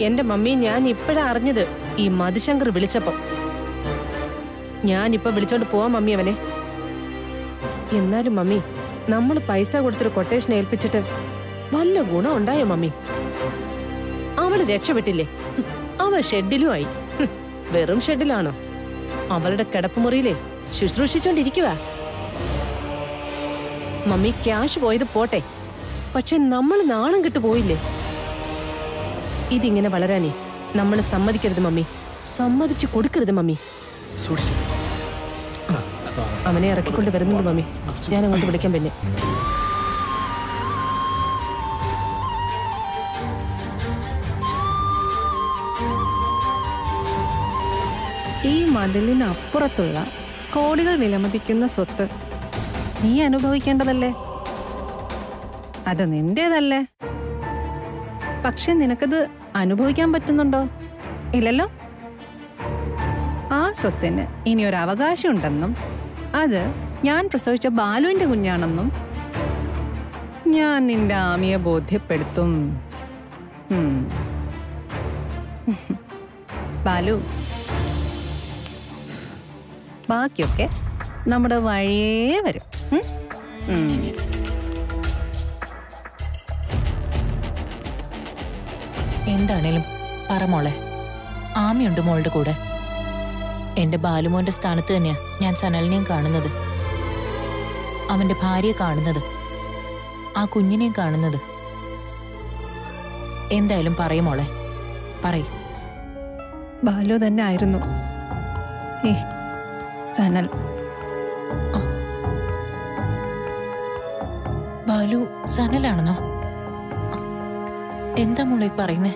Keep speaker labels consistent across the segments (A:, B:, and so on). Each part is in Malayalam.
A: എന്റെ മമ്മി ഞാൻ ഇപ്പോഴാ അറിഞ്ഞത് ഈ മധുശങ്കർ വിളിച്ചപ്പം ഞാൻ ഇപ്പൊ വിളിച്ചോണ്ട് പോവാം മമ്മി അവനെ എന്നാലും മമ്മി നമ്മൾ പൈസ കൊടുത്തൊരു കൊട്ടേഷൻ ഏൽപ്പിച്ചിട്ട് വല്ല ഗുണം ഉണ്ടായോ മമ്മി അവള് രക്ഷപ്പെട്ടില്ലേ ഹും, അവ ഷെഡിലുമായി ഹും, വെറും ഷെഡിലാണോ അവളുടെ കിടപ്പുമുറിയിലെ ശുശ്രൂഷിച്ചോണ്ടിരിക്കുക മമ്മി ക്യാഷ് പോയത് പോട്ടെ പക്ഷെ നമ്മൾ നാണം കിട്ടു പോയില്ലേ ഇതിങ്ങനെ വളരാനേ നമ്മൾ സമ്മതിക്കരുത് മമ്മി സമ്മതിച്ചു കൊടുക്കരുത് മമ്മി
B: സൂക്ഷിച്ചു
A: അവനെ ഇറക്കിക്കൊണ്ട് വരുന്നുണ്ട് മമ്മി ഞാൻ അങ്ങോട്ട് വിളിക്കാൻ പിന്നെ
C: ഈ മതിലിനപ്പുറത്തുള്ള കോടികൾ വിലമതിക്കുന്ന സ്വത്ത് നീ അനുഭവിക്കേണ്ടതല്ലേ അത് നിന്റേതല്ലേ പക്ഷെ നിനക്കത് അനുഭവിക്കാൻ പറ്റുന്നുണ്ടോ ഇല്ലല്ലോ ആ സ്വത്തിന് ഇനി ഒരു അവകാശമുണ്ടെന്നും അത് ഞാൻ പ്രസവിച്ച ബാലുവിന്റെ കുഞ്ഞാണെന്നും ഞാൻ നിന്റെ ആമിയെ ബോധ്യപ്പെടുത്തും ഉം. ബാലു ബാക്കിയൊക്കെ നമ്മുടെ വഴിയേ വരും ഉം? ഉം.
D: എന്താണേലും പറ മോളെ ആമയുണ്ട് മോളുടെ കൂടെ എന്റെ ബാലുമോന്റെ സ്ഥാനത്ത് തന്നെയാ ഞാൻ സനലിനെയും കാണുന്നത് അവന്റെ ഭാര്യയെ കാണുന്നത് ആ കുഞ്ഞിനെയും കാണുന്നത് എന്തായാലും പറയും മോളെ പറയും
C: ബാലു തന്നെ ആയിരുന്നു ഏ സനൽ
D: ബാലു സനലാണെന്നോ എന്താ മോളെ ഈ പറയുന്നേ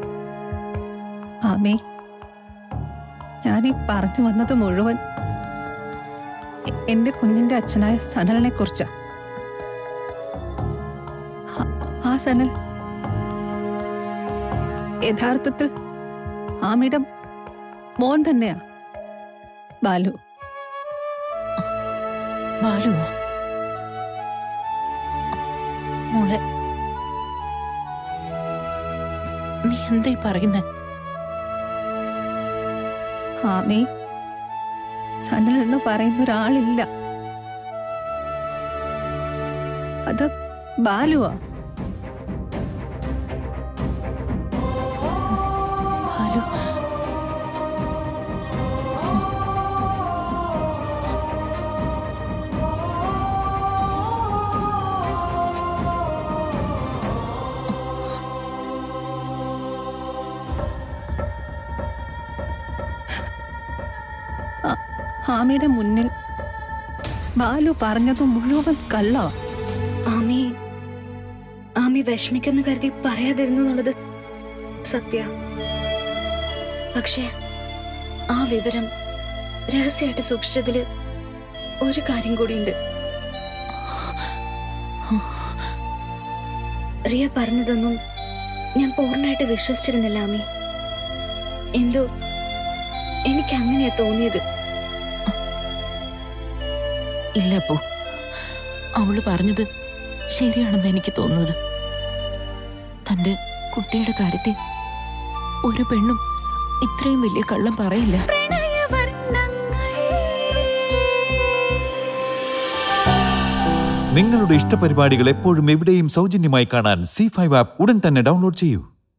C: ആമേ ഞാനീ പറഞ്ഞു വന്നത് മുഴുവൻ എ- എന്റെ കുഞ്ഞിന്റെ അച്ഛനായ സനലിനെ കുറിച്ചാ ആ- ആ സനൽ യഥാർത്ഥത്തിൽ ആമിയുടെ മോൻ തന്നെയാ ബാലു
D: ബാലുവോ മോളെ നീ എന്തായി പറയുന്നേ
C: ആമേ സനൽ എന്ന് പറയുന്ന ഒരാളില്ല അത് ബാലുവാ
D: ബാലു
C: ആമയുടെ മുന്നിൽ ബാലു പറഞ്ഞത് മുഴുവൻ കള്ളവാ
E: ആമി ആമി വിഷമിക്കെന്ന് കരുതി പറയാതിരുന്നു എന്നുള്ളത് സത്യ പക്ഷേ ആ വിവരം രഹസ്യമായിട്ട് സൂക്ഷിച്ചതില് ഒരു കാര്യം കൂടിയുണ്ട് റിയ പറഞ്ഞതൊന്നും ഞാൻ പൂർണ്ണമായിട്ട് വിശ്വസിച്ചിരുന്നില്ല ആമി എന്തോ എനിക്ക് അങ്ങനെയാ തോന്നിയത്
D: ഇല്ല അപ്പോ അവള് പറഞ്ഞത് ശരിയാണെന്ന് എനിക്ക് തോന്നുന്നത് തന്റെ കുട്ടിയുടെ കാര്യത്തിൽ ഒരു പെണ്ണും ഇത്രയും വലിയ കള്ളം പറയില്ല
F: നിങ്ങളുടെ ഇഷ്ടപരിപാടികൾ എപ്പോഴും എവിടെയും സൗജന്യമായി കാണാൻ സി ഫൈവ് ആപ്പ് ഉടൻ തന്നെ ഡൗൺലോഡ് ചെയ്യൂ